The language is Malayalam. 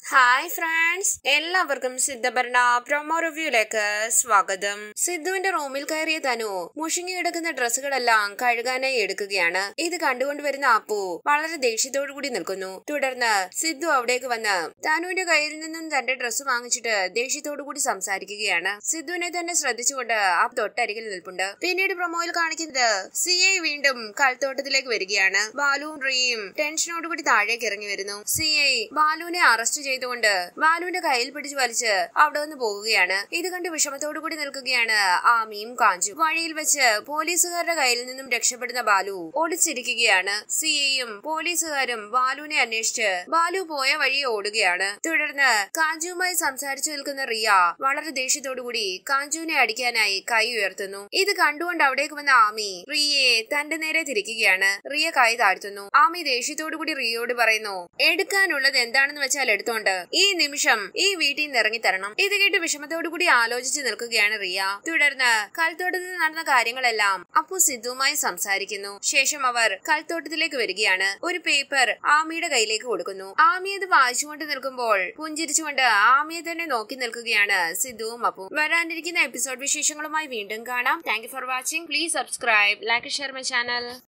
ഹായ് ഫ്രണ്ട്സ് എല്ലാവർക്കും സിദ്ധഭരണ പ്രൊമോ റിവ്യൂയിലേക്ക് സ്വാഗതം സിദ്ധുവിന്റെ റൂമിൽ കയറിയ തനു മുഷിങ്ങി കിടക്കുന്ന ഡ്രസ്സുകളെല്ലാം കഴുകാനായി എടുക്കുകയാണ് ഇത് കണ്ടുകൊണ്ട് വരുന്ന അപ്പു വളരെ ദേഷ്യത്തോടു കൂടി നിൽക്കുന്നു തുടർന്ന് സിദ്ധു അവിടേക്ക് വന്ന് തനുവിന്റെ കയ്യിൽ നിന്നും തന്റെ ഡ്രസ്സ് വാങ്ങിച്ചിട്ട് ദേഷ്യത്തോടു കൂടി സംസാരിക്കുകയാണ് സിദ്ധുവിനെ തന്നെ ശ്രദ്ധിച്ചുകൊണ്ട് ആ തൊട്ടരികിൽ നിൽപ്പുണ്ട് പിന്നീട് പ്രൊമോയിൽ കാണിക്കുന്നത് സി ഐ വീണ്ടും കൽത്തോട്ടത്തിലേക്ക് വരികയാണ് ബാലുവും റിയും ടെൻഷനോടുകൂടി താഴേക്ക് ഇറങ്ങി വരുന്നു സി ഐ ബാലുവിനെ അറസ്റ്റ് ചെയ്തുകൊണ്ട് ബാലുവിന്റെ കയ്യിൽ പിടിച്ചു വലിച്ച് അവിടെ നിന്ന് പോകുകയാണ് ഇത് കണ്ട് വിഷമത്തോടു കൂടി നിൽക്കുകയാണ് ആമിയും കാഞ്ചു വഴിയിൽ വെച്ച് പോലീസുകാരുടെ കയ്യിൽ നിന്നും രക്ഷപ്പെടുന്ന ബാലു ഓടിച്ചിരിക്കുകയാണ് സി ഐയും പോലീസുകാരും ബാലുവിനെ അന്വേഷിച്ച് ബാലു പോയ വഴി ഓടുകയാണ് തുടർന്ന് കാഞ്ചുവുമായി സംസാരിച്ചു നിൽക്കുന്ന റിയ വളരെ ദേഷ്യത്തോടു കൂടി കാഞ്ചുവിനെ അടിക്കാനായി കൈ ഉയർത്തുന്നു ഇത് കണ്ടുകൊണ്ട് അവിടേക്ക് വന്ന ആമി റിയയെ തന്റെ നേരെ തിരിക്കുകയാണ് റിയ കൈ താഴ്ത്തുന്നു ആമി ദേഷ്യത്തോടു കൂടി റിയയോട് പറയുന്നു എടുക്കാനുള്ളത് എന്താണെന്ന് വെച്ചാൽ എടുത്തോണ്ട് ഈ നിമിഷം ഈ വീട്ടിൽ നിന്ന് ഇറങ്ങി തരണം ഇത് കേട്ട് വിഷമത്തോടു കൂടി ആലോചിച്ച് നിൽക്കുകയാണ് റിയ തുടർന്ന് കൽത്തോട്ടത്തിൽ നടന്ന കാര്യങ്ങളെല്ലാം അപ്പു സിദ്ധുവുമായി സംസാരിക്കുന്നു ശേഷം അവർ കൽത്തോട്ടത്തിലേക്ക് വരികയാണ് ഒരു പേപ്പർ ആമിയുടെ കയ്യിലേക്ക് കൊടുക്കുന്നു ആമി അത് വായിച്ചുകൊണ്ട് നിൽക്കുമ്പോൾ പുഞ്ചിരിച്ചുകൊണ്ട് ആമിയെ തന്നെ നോക്കി നിൽക്കുകയാണ് സിദ്ധുവും അപ്പും വരാനിരിക്കുന്ന എപ്പിസോഡ് വിശേഷങ്ങളുമായി വീണ്ടും കാണാം thank for watching please subscribe like share my channel